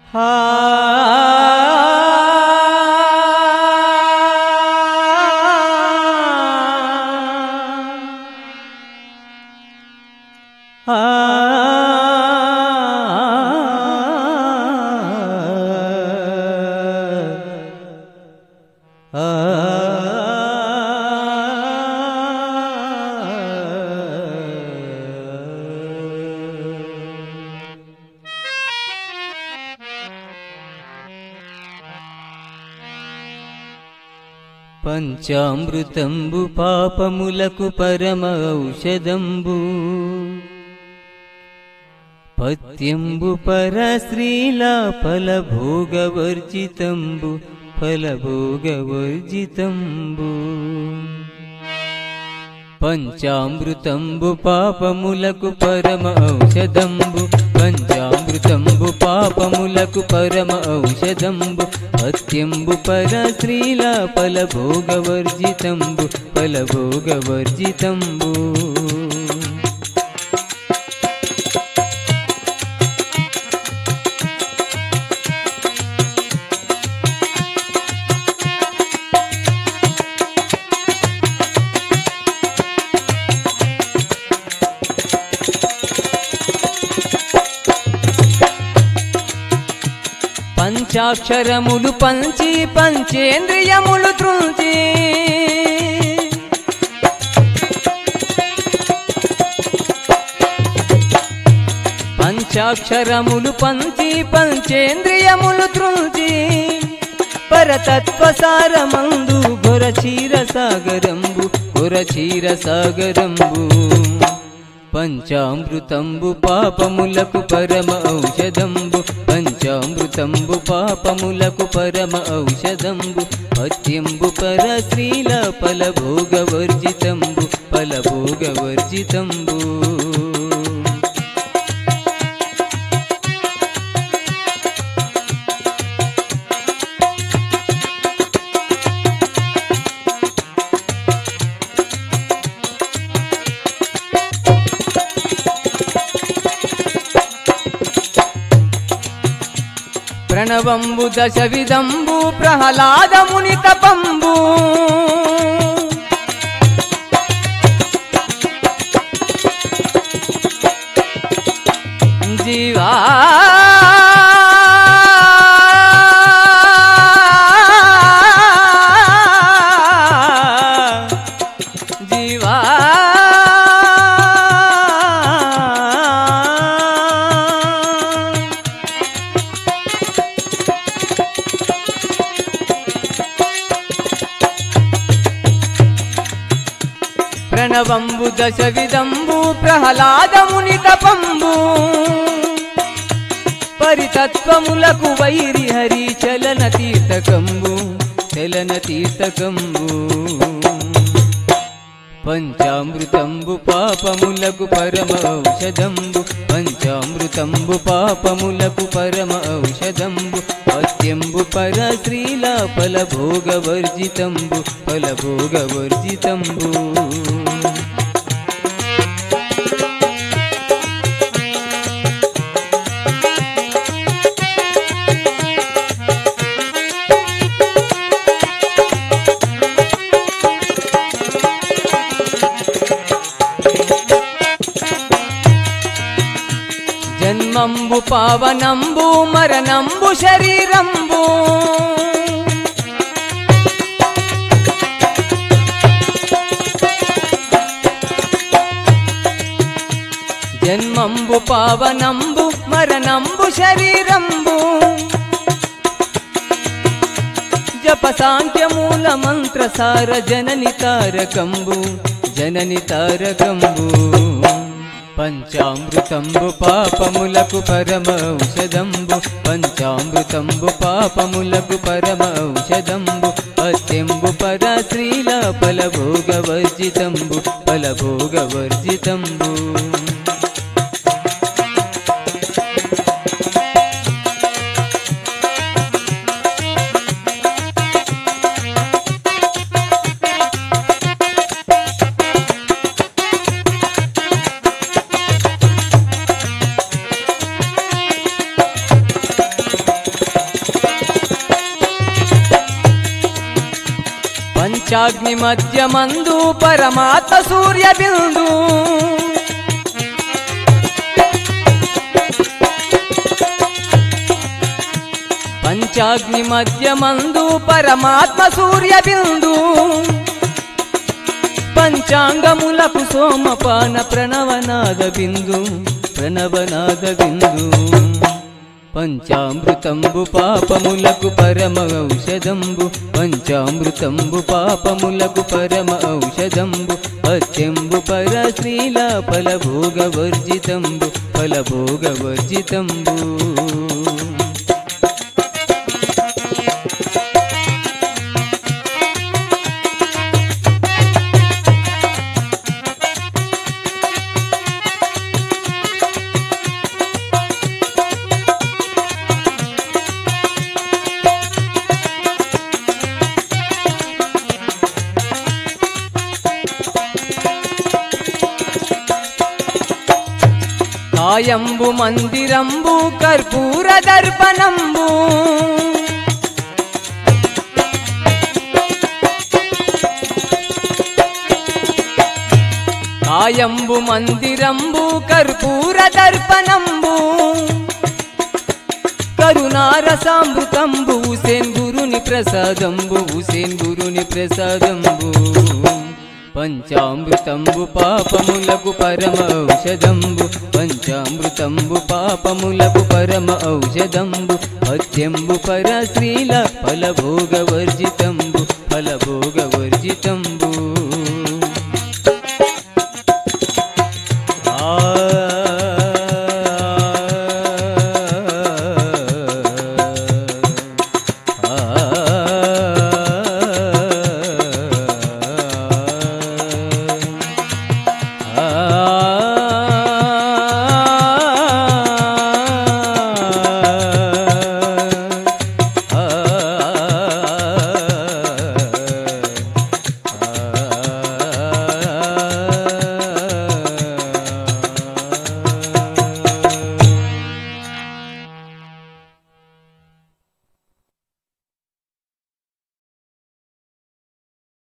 పంచామృతంబు పాపములకు పరమ ఔషధంబు పత్యంబు పర స్త్రీలా ఫలభోగవర్జితంబు ఫలభోగవర్జితంబు పంచామృతంబు పాపములకు పరమ ఔషధంబు పంచామృతంబు పాపములకు పరమ ఔషధంబు అత్యంబు పర స్త్రీల ఫలభోగవర్జితంబు ఫలభోగవర్జితంబు పంచాక్షరములు పంచి పంచేంద్రియములు త్రుంచి పంచాక్షరములు పంచి పంచేంద్రియములు త్రుంచి పరతత్వసారమందు గొరచీర సాగరంబు గొరచీర సాగరంబు పంచామృతంబు పాపములకు పరమ ఔషధంబు పంచామృతంబు పాపములకు పరమ ఔషధంబు పత్యంబు పర శ్రీల ఫలభోగవర్జితంబు ఫలభోగవర్జితంబు ప్రణవంబు దశ విదంబు ప్రహ్లాదముని తపంబు జీవా జీవా ప్రణవంబు దశ విదంబు ప్రహ్లాదముని తపంబు పరితత్వములకు వైరి హరి చలన తీర్థకంబు చలన తీర్థకంబు పంచామృతంబు పాపములకు పరమ ఔషధంబు పంచామృతంబు పాపములకు పరమ ఔషధంబు పత్యంబు పర శ్రీల ఫలభోగవర్జితంబు ఫలభోగవర్జితంబు జన్మంబు పావనంబు మరణంబు శరీరంబు జన్మంబు పావనంబు మరణంబు శరీరంబు జప సాంఖ్యమూల మంత్ర సార జనని తారకంబు జనని తారకంబు పంచామృతంబు పాపములకు పరమ ఔషధంబు పంచామృతంబు పాపములకు పరమ ఔషధంబు పత్యంబు పర శ్రీల ఫలభోగవర్జితంబు ఫలభోగవర్జితంబు పంచాగ్ని మధ్యమందు పరమాత్మ సూర్య బిందు పంచాగ్ని మధ్యమందు పరమాత్మ సూర్య బిందు పంచాంగములకు సోమపాన ప్రణవనాద బిందు ప్రణవనాద బిందు పంచామృతంబు పాపములకు పరమ ఔషధంబు పంచామృతంబు పాపములకు పరమ ఔషధంబు పత్యంబు పర శ్రీల ఫలభోగ వర్జితంబు ఫలభోగ వర్జితంబు కాయంబు మందిరంబు కర్పూర దర్పణంబు కాయంబు మందిరంబు కర్పూర దర్పణంబు కరుణారసామృతంబు హుసేన్ గురుని ప్రసాదంబు హుసేన్ గురుని ప్రసాదంబు పంచామృతంబు పాపములకు పరమ ఔషధంబు పంచామృతంబు పాపములకు పరమ ఔషధంబు అత్యంబు పర శ్రీల ఫలభోగ వర్జితంబు ఫలభోగ వర్జితంబు